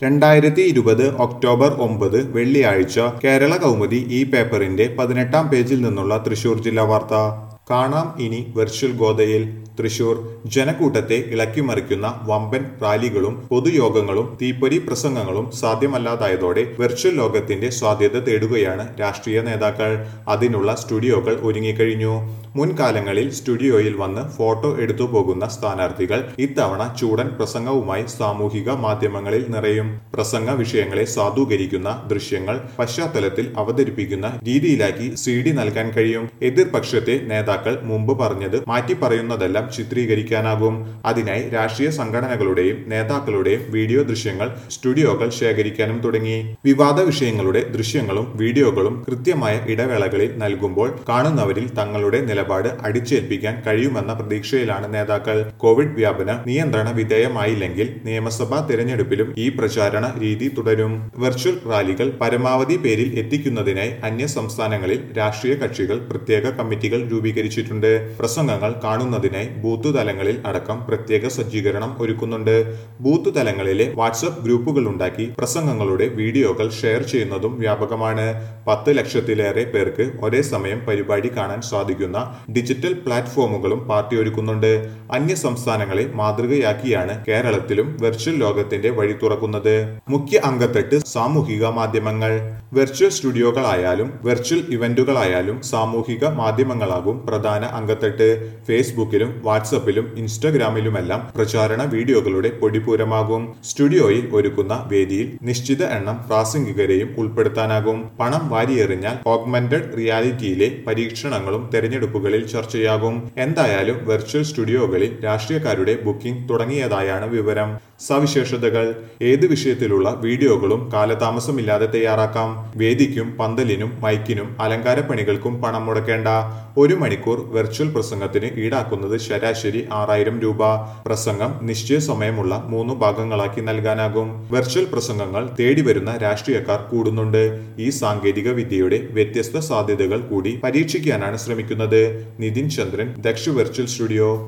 രണ്ടായിരത്തി ഇരുപത് ഒക്ടോബർ ഒമ്പത് വെള്ളിയാഴ്ച കേരള കൗമുദി ഈ പേപ്പറിന്റെ പതിനെട്ടാം പേജിൽ നിന്നുള്ള തൃശൂർ ജില്ലാ വാർത്ത കാണാം ഇനി വെർച്വൽ ഗോതയിൽ തൃശൂർ ജനക്കൂട്ടത്തെ ഇളക്കിമറിക്കുന്ന വമ്പൻ റാലികളും പൊതുയോഗങ്ങളും തീപ്പൊരി പ്രസംഗങ്ങളും സാധ്യമല്ലാതായതോടെ വെർച്വൽ ലോകത്തിന്റെ സാധ്യത തേടുകയാണ് രാഷ്ട്രീയ നേതാക്കൾ അതിനുള്ള സ്റ്റുഡിയോകൾ ഒരുങ്ങിക്കഴിഞ്ഞു മുൻകാലങ്ങളിൽ സ്റ്റുഡിയോയിൽ വന്ന് ഫോട്ടോ എടുത്തു പോകുന്ന സ്ഥാനാർത്ഥികൾ ഇത്തവണ ചൂടൻ പ്രസംഗവുമായി സാമൂഹിക മാധ്യമങ്ങളിൽ നിറയും പ്രസംഗ വിഷയങ്ങളെ സാധൂകരിക്കുന്ന ദൃശ്യങ്ങൾ പശ്ചാത്തലത്തിൽ അവതരിപ്പിക്കുന്ന രീതിയിലാക്കി സി ഡി നൽകാൻ കഴിയും എതിർപക്ഷത്തെ നേതാക്കൾ മുമ്പ് പറഞ്ഞത് മാറ്റി പറയുന്നതെല്ലാം ചിത്രീകരിക്കാനാകും അതിനായി രാഷ്ട്രീയ സംഘടനകളുടെയും നേതാക്കളുടെയും വീഡിയോ ദൃശ്യങ്ങൾ സ്റ്റുഡിയോകൾ ശേഖരിക്കാനും തുടങ്ങി വിവാദ വിഷയങ്ങളുടെ ദൃശ്യങ്ങളും വീഡിയോകളും കൃത്യമായ ഇടവേളകളിൽ നൽകുമ്പോൾ കാണുന്നവരിൽ തങ്ങളുടെ നിലപാട് അടിച്ചേൽപ്പിക്കാൻ കഴിയുമെന്ന പ്രതീക്ഷയിലാണ് നേതാക്കൾ കോവിഡ് വ്യാപനം നിയന്ത്രണ വിധേയമായില്ലെങ്കിൽ നിയമസഭാ തെരഞ്ഞെടുപ്പിലും ഈ പ്രചാരണ രീതി തുടരും വെർച്വൽ റാലികൾ പരമാവധി പേരിൽ എത്തിക്കുന്നതിനായി അന്യ സംസ്ഥാനങ്ങളിൽ രാഷ്ട്രീയ കക്ഷികൾ പ്രത്യേക കമ്മിറ്റികൾ രൂപീകരിച്ചിട്ടുണ്ട് പ്രസംഗങ്ങൾ കാണുന്നതിനായി ബൂത്ത് തലങ്ങളിൽ അടക്കം പ്രത്യേക സജ്ജീകരണം ഒരുക്കുന്നുണ്ട് ബൂത്ത് തലങ്ങളിലെ വാട്സപ്പ് ഗ്രൂപ്പുകൾ ഉണ്ടാക്കി പ്രസംഗങ്ങളുടെ വീഡിയോകൾ ഷെയർ ചെയ്യുന്നതും വ്യാപകമാണ് പത്ത് ലക്ഷത്തിലേറെ പേർക്ക് ഒരേ സമയം പരിപാടി കാണാൻ സാധിക്കുന്ന ഡിജിറ്റൽ പ്ലാറ്റ്ഫോമുകളും പാർട്ടി ഒരുക്കുന്നുണ്ട് അന്യ സംസ്ഥാനങ്ങളെ മാതൃകയാക്കിയാണ് കേരളത്തിലും വെർച്വൽ ലോകത്തിന്റെ വഴി തുറക്കുന്നത് മുഖ്യ അംഗത്തെട്ട് സാമൂഹിക മാധ്യമങ്ങൾ വെർച്വൽ സ്റ്റുഡിയോകളായാലും വെർച്വൽ ഇവന്റുകളായാലും സാമൂഹിക മാധ്യമങ്ങളാകും പ്രധാന അംഗത്തെട്ട് ഫേസ്ബുക്കിലും വാട്സപ്പിലും ഇൻസ്റ്റഗ്രാമിലുമെല്ലാം പ്രചാരണ വീഡിയോകളുടെ പൊടിപൂരമാകും സ്റ്റുഡിയോയിൽ ഒരുക്കുന്ന വേദിയിൽ നിശ്ചിത എണ്ണം പ്രാസംഗികരെയും ഉൾപ്പെടുത്താനാകും പണം വാരിയെറിഞ്ഞാൽ ഓഗ്മെന്റഡ് റിയാലിറ്റിയിലെ പരീക്ഷണങ്ങളും തെരഞ്ഞെടുപ്പുകളിൽ ചർച്ചയാകും എന്തായാലും വെർച്വൽ സ്റ്റുഡിയോകളിൽ രാഷ്ട്രീയക്കാരുടെ ബുക്കിംഗ് തുടങ്ങിയതായാണ് വിവരം സവിശേഷതകൾ ഏത് വിഷയത്തിലുള്ള വീഡിയോകളും കാലതാമസമില്ലാതെ തയ്യാറാക്കാം വേദിക്കും പന്തലിനും മൈക്കിനും അലങ്കാരപ്പണികൾക്കും പണം മുടക്കേണ്ട ഒരു മണിക്കൂർ വെർച്വൽ പ്രസംഗത്തിന് ഈടാക്കുന്നത് ശരാശരി ആറായിരം രൂപ പ്രസംഗം നിശ്ചയ സമയമുള്ള മൂന്ന് ഭാഗങ്ങളാക്കി നൽകാനാകും വെർച്വൽ പ്രസംഗങ്ങൾ തേടിവരുന്ന രാഷ്ട്രീയക്കാർ കൂടുന്നുണ്ട് ഈ സാങ്കേതിക വിദ്യയുടെ വ്യത്യസ്ത സാധ്യതകൾ കൂടി പരീക്ഷിക്കാനാണ് ശ്രമിക്കുന്നത് നിതിൻ ചന്ദ്രൻ ദക്ഷ വെർച്വൽ സ്റ്റുഡിയോ